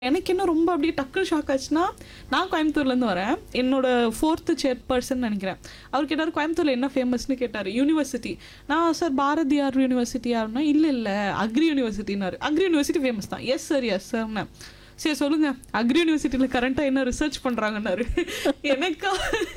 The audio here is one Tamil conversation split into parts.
எனக்கு என்ன ரொம்ப அப்படியே டக்குனு ஷாக் ஆச்சுன்னா நான் கோயம்புத்தூர்லேருந்து வரேன் என்னோட ஃபோர்த்து சேர் பர்சன் நினைக்கிறேன் அவர் கேட்டார் கோயம்புத்தூரில் என்ன ஃபேமஸ்னு கேட்டார் யூனிவர்சிட்டி நான் சார் பாரதியார் யூனிவர்சிட்டி யாருன்னா இல்லை இல்லை அக்ரி யூனிவர்சிட்டினாரு அக்ரி யூனிவர்சிட்டி ஃபேமஸ் தான் எஸ் சார் எஸ் சார்னு சரி சொல்லுங்க அக்ரி யூனிவர்சிட்டியில் கரண்ட்டாக என்ன ரிசர்ச் பண்ணுறாங்கன்னாரு எனக்கா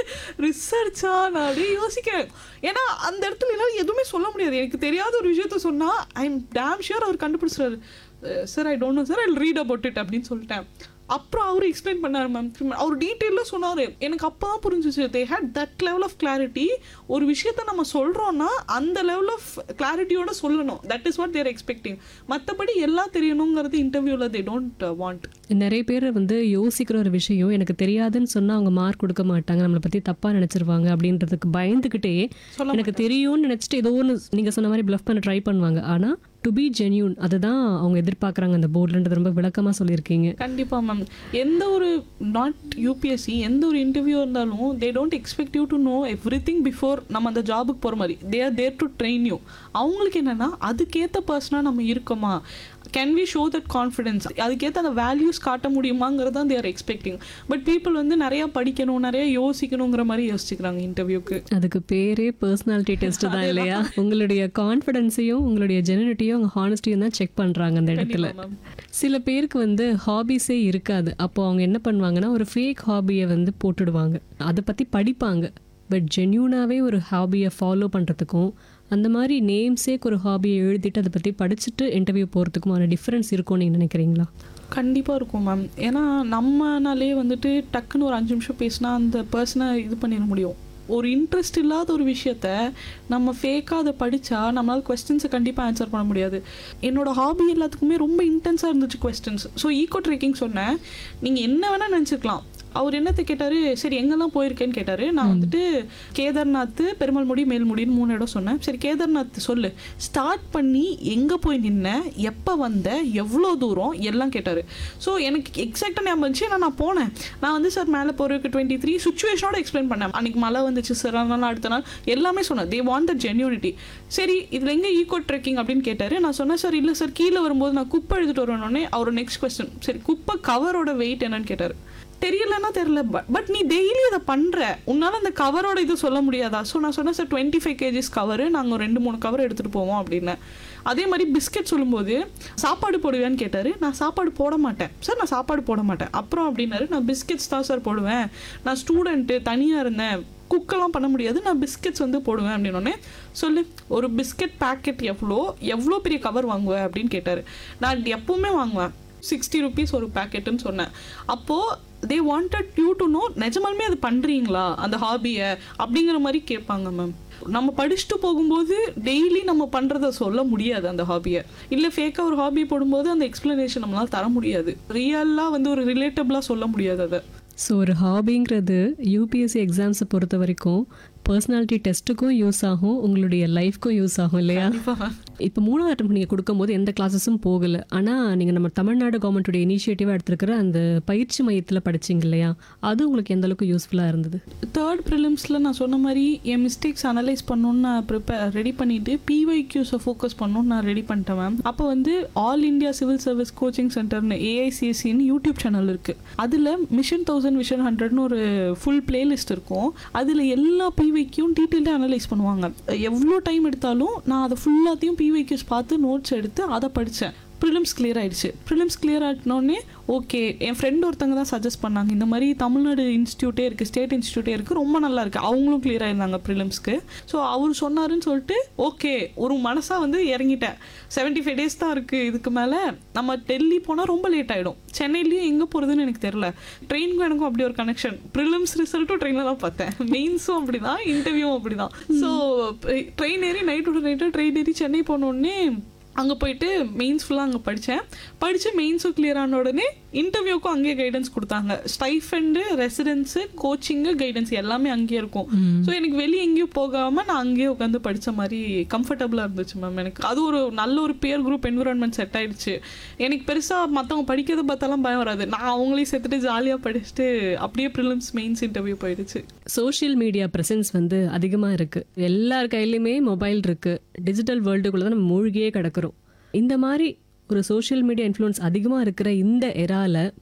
ரிசர்ச்சா நான் அப்படியே யோசிக்கிறேன் ஏன்னா அந்த இடத்துல எல்லாம் எதுவுமே சொல்ல முடியாது எனக்கு தெரியாத ஒரு விஷயத்த சொன்னால் ஐ எம் டேம் ஷியர் அவர் கண்டுபிடிச்சிட்டாரு sir I don't know sir I read about it அப்படின்னு சொல்லிட்டேன் அப்புறம் அவர் எக்ஸ்பிளைன் பண்ணார் மேம் அவர் டீட்டெயிலாக சொன்னார் எனக்கு அப்போ தான் புரிஞ்சிச்சு they had that level of clarity ஒரு விஷயத்த நம்ம சொல்கிறோன்னா அந்த லெவல் ஆஃப் கிளாரிட்டியோட சொல்லணும் that is what they're expecting மற்றபடி எல்லாம் தெரியணுங்கிறது இன்டர்வியூவில் தே டோன்ட் வாண்ட் நிறைய பேர் வந்து யோசிக்கிற ஒரு விஷயம் எனக்கு தெரியாதுன்னு சொன்னா அவங்க மார்க் கொடுக்க மாட்டாங்க நம்மளை பத்தி தப்பா நினைச்சிருவாங்க அப்படின்றதுக்கு பயந்துகிட்டே சொல்ல எனக்கு தெரியும்னு நினைச்சிட்டு ஏதோ ஒன்று நீங்க சொன்ன மாதிரி ப்ளஃப் பண்ண ட்ரை பண்ணுவாங்க ஆனா டு பி ஜென்யூன் அதுதான் அவங்க எதிர்பார்க்கறாங்க அந்த போர்டுன்றது ரொம்ப விளக்கமா சொல்லியிருக்கீங்க கண்டிப்பாக மேம் எந்த ஒரு நாட் யூபிஎஸ்சி எந்த ஒரு இன்டர்வியூ இருந்தாலும் they don't expect you to know everything before நம்ம அந்த ஜாபுக்கு போகிற மாதிரி they are there to train you அவங்களுக்கு என்னென்னா அதுக்கேற்ற பர்சனாக நம்ம இருக்கோமா can we show that confidence அதுக்கேற்ற அந்த வேல்யூஸ் காட்ட முடியுமாங்கிறது தான் தேர் எக்ஸ்பெக்டிங் பட் பீப்புள் வந்து நிறையா படிக்கணும் நிறைய யோசிக்கணுங்கிற மாதிரி யோசிச்சுக்கிறாங்க இன்டர்வியூக்கு அதுக்கு பேரே பர்சனாலிட்டி டெஸ்ட் தான் இல்லையா உங்களுடைய கான்ஃபிடென்ஸையும் உங்களுடைய ஜெனனிட்டியும் உங்க ஹானஸ்டியும் தான் செக் பண்றாங்க அந்த இடத்துல மேம் சில பேருக்கு வந்து ஹாபிஸே இருக்காது அப்போ அவங்க என்ன பண்ணுவாங்கன்னா ஒரு ஃபேக் ஹாபியை வந்து போட்டுடுவாங்க அதை பற்றி படிப்பாங்க பட் ஜென்யூனாகவே ஒரு ஹாபியை ஃபாலோ பண்ணுறதுக்கும் அந்த மாதிரி நேம்ஸேக்கு ஒரு ஹாபியை எழுதிட்டு அதை பற்றி படிச்சுட்டு இன்டர்வியூ போகிறதுக்குமான டிஃப்ரென்ஸ் இருக்கும்னு நீங்கள் நினைக்கிறீங்களா கண்டிப்பாக இருக்கும் மேம் ஏன்னா நம்மனாலே வந்துட்டு டக்குன்னு ஒரு அஞ்சு நிமிஷம் பேசினா அந்த பர்சனை இது பண்ணிட முடியும் ஒரு இன்ட்ரெஸ்ட் இல்லாத ஒரு விஷயத்த நம்ம ஃபேக்காக அதை படித்தா நம்மளால் கொஸ்டின்ஸை கண்டிப்பாக ஆன்சர் பண்ண முடியாது என்னோட ஹாபி எல்லாத்துக்குமே ரொம்ப இன்டென்ஸாக இருந்துச்சு கொஸ்டின்ஸ் ஸோ ஈகோ ட்ரெக்கிங் சொன்னேன் நீங்கள் என்ன வேணால் நினச்சிருக்கலாம் அவர் என்னத்தை கேட்டார் சரி எங்கெல்லாம் போயிருக்கேன்னு கேட்டார் நான் வந்துட்டு கேதார்நாத் பெருமாள்முடி மேல்முடின்னு மூணு இடம் சொன்னேன் சரி கேதார்நாத் சொல்லு ஸ்டார்ட் பண்ணி எங்கே போய் நின்ன எப்போ வந்த எவ்வளோ தூரம் எல்லாம் கேட்டார் ஸோ எனக்கு எக்ஸாக்டாக ஞாபகம் இருந்துச்சு ஏன்னா நான் போனேன் நான் வந்து சார் மேலே போகிறதுக்கு டுவெண்ட்டி த்ரீ சுச்சுவேஷனோட எக்ஸ்பிளைன் பண்ணேன் அன்றைக்கி மழை வந்துச்சு சார் அதனால அடுத்த நாள் எல்லாமே சொன்னேன் தே வாண்ட் த ஜென்யூனிட்டி சரி இதில் எங்கே ஈகோ ட்ரெக்கிங் அப்படின்னு கேட்டார் நான் சொன்னேன் சார் இல்லை சார் கீழே வரும்போது நான் குப்பை எடுத்துகிட்டு வரணுன்னே அவர் நெக்ஸ்ட் கொஸ்டின் சரி குப்பை கவரோட வெயிட் என்னன்னு கேட்டார் தெரியலன்னா தெரியல பட் நீ டெய்லி அதை பண்ணுற உன்னால் அந்த கவரோட இது சொல்ல முடியாதா ஸோ நான் சொன்னேன் sir twenty five kgs cover நாங்கள் ரெண்டு மூணு கவர் எடுத்துகிட்டு போவோம் அப்படின்னு அதே மாதிரி பிஸ்கெட் சொல்லும்போது சாப்பாடு போடுவேன்னு கேட்டார் நான் சாப்பாடு போட மாட்டேன் சார் நான் சாப்பாடு போட மாட்டேன் அப்புறம் அப்படின்னாரு நான் பிஸ்கெட்ஸ் தான் சார் போடுவேன் நான் ஸ்டூடெண்ட்டு தனியாக இருந்தேன் குக்கெல்லாம் பண்ண முடியாது நான் பிஸ்கெட்ஸ் வந்து போடுவேன் அப்படின்னோடனே சொல்லு ஒரு பிஸ்கெட் பேக்கெட் எவ்வளோ எவ்வளோ பெரிய கவர் வாங்குவேன் அப்படின்னு கேட்டார் நான் எப்பவுமே வாங்குவேன் சிக்ஸ்டி ருபீஸ் ஒரு பேக்கெட்டுன்னு சொன்னேன் அப்போது they wanted you to know நிஜமாலுமே அது பண்ணுறீங்களா அந்த ஹாபியை அப்படிங்கிற மாதிரி கேட்பாங்க மேம் நம்ம படிச்சுட்டு போகும்போது டெய்லி நம்ம பண்ணுறத சொல்ல முடியாது அந்த ஹாபியை இல்லை ஃபேக்காக ஒரு ஹாபி போடும்போது அந்த எக்ஸ்ப்ளனேஷன் நம்மளால் தர முடியாது ரியலாக வந்து ஒரு ரிலேட்டபிளாக சொல்ல முடியாது அதை ஸோ ஒரு ஹாபிங்கிறது யூபிஎஸ்சி எக்ஸாம்ஸை பொறுத்த வரைக்கும் பர்சனாலிட்டி டெஸ்ட்டுக்கும் யூஸ் ஆகும் உங்களுடைய லைஃப்க்கும் யூஸ் ஆகும் இல்லையா இப்போ மூணாவது அட்டம் நீங்கள் கொடுக்கும்போது எந்த கிளாஸஸும் போகலை ஆனால் நீங்கள் நம்ம தமிழ்நாடு கவர்மெண்ட்டுடைய இனிஷியேட்டிவாக எடுத்துருக்கிற அந்த பயிற்சி மையத்தில் படிச்சீங்க இல்லையா அது உங்களுக்கு எந்த அளவுக்கு யூஸ்ஃபுல்லாக இருந்தது தேர்ட் ப்ரிலிம்ஸில் நான் சொன்ன மாதிரி என் மிஸ்டேக்ஸ் அனலைஸ் பண்ணணும்னு நான் ப்ரிப்பேர் ரெடி பண்ணிவிட்டு பிஒய்க்யூஸை ஃபோக்கஸ் பண்ணணும்னு நான் ரெடி பண்ணிட்டேன் மேம் அப்போ வந்து all India civil service coaching சென்டர்னு ஏஐசிஎஸ்சின்னு யூடியூப் சேனல் இருக்குது அதில் மிஷன் தௌசண்ட் விஷன் ஹண்ட்ரட்னு ஒரு ஃபுல் பிளேலிஸ்ட் இருக்கும் அதில் எல்லா பிவைக்கும் டீட்டெயிலாக அனலைஸ் பண்ணுவாங்க எவ்வளோ டைம் எடுத்தாலும் நான் அதை ஃபுல்லாத்தையும் பிவைக்யூஸ் பார்த்து நோட்ஸ் எடுத்து அதை படித்தேன் ப்ரிலிம்ஸ் கிளியர் ஆயிடுச்சு ப்ரிலிம்ஸ் கிளியர் ஆகிட்டோடனே ஓகே என் ஃப்ரெண்ட் ஒருத்தங்க தான் சஜஸ்ட் பண்ணாங்க இந்த மாதிரி தமிழ்நாடு இன்ஸ்டியூட்டே இருக்குது ஸ்டேட் இன்ஸ்டியூட்டே இருக்குது ரொம்ப நல்லா இருக்குது அவங்களும் கிளியர் ஆயிருந்தாங்க ப்ரிலிம்ஸ்க்கு ஸோ அவர் சொன்னாருன்னு சொல்லிட்டு ஓகே ஒரு மனசாக வந்து இறங்கிட்டேன் செவன்ட்டி ஃபைவ் டேஸ் தான் இருக்குது இதுக்கு மேலே நம்ம டெல்லி போனால் ரொம்ப லேட் ஆகிடும் சென்னையிலையும் எங்கே போகிறதுன்னு எனக்கு தெரில ட்ரெயினுக்கும் எனக்கும் அப்படி ஒரு கனெக்ஷன் ப்ரிலிம்ஸ் ரிசல்ட்டும் ட்ரெயினில் தான் பார்த்தேன் மெயின்ஸும் அப்படி தான் இன்டர்வியூவும் அப்படி தான் ஸோ ட்ரெயின் ஏறி நைட்டோட நைட்டு ட்ரெயின் ஏறி சென்னை போனோடனே அங்கே போயிட்டு மெயின்ஸ் ஃபுல்லாக அங்கே படித்தேன் படித்து மெயின்ஸும் கிளியர் ஆன உடனே இன்டர்வியூக்கும் அங்கேயே கைடன்ஸ் கொடுத்தாங்க ஸ்டைஃபண்டு ரெசிடென்ஸு கோச்சிங்கு கைடன்ஸ் எல்லாமே அங்கேயே இருக்கும் ஸோ எனக்கு வெளியே எங்கேயும் போகாமல் நான் அங்கேயே உட்காந்து படித்த மாதிரி கம்ஃபர்டபுளாக இருந்துச்சு மேம் எனக்கு அது ஒரு நல்ல ஒரு பியர் குரூப் என்விரான்மெண்ட் செட் ஆயிடுச்சு எனக்கு பெருசாக மற்றவங்க படிக்கிறத பார்த்தாலாம் பயம் வராது நான் அவங்களையும் சேர்த்துட்டு ஜாலியாக படிச்சுட்டு அப்படியே ப்ரிலிம்ஸ் மெயின்ஸ் இன்டர்வியூ போயிடுச்சு சோஷியல் மீடியா ப்ரெசன்ஸ் வந்து அதிகமாக இருக்குது எல்லார் கையிலையுமே மொபைல் இருக்குது டிஜிட்டல் வேர்ல்டுக்குள்ளே தான் நம்ம மூழ்கியே கிடக்கிறோம் இந்த மாதிரி ஒரு சோஷியல் மீடியா இன்ஃப்ளூயன்ஸ் அதிகமாக இருக்கிற இந்த எரால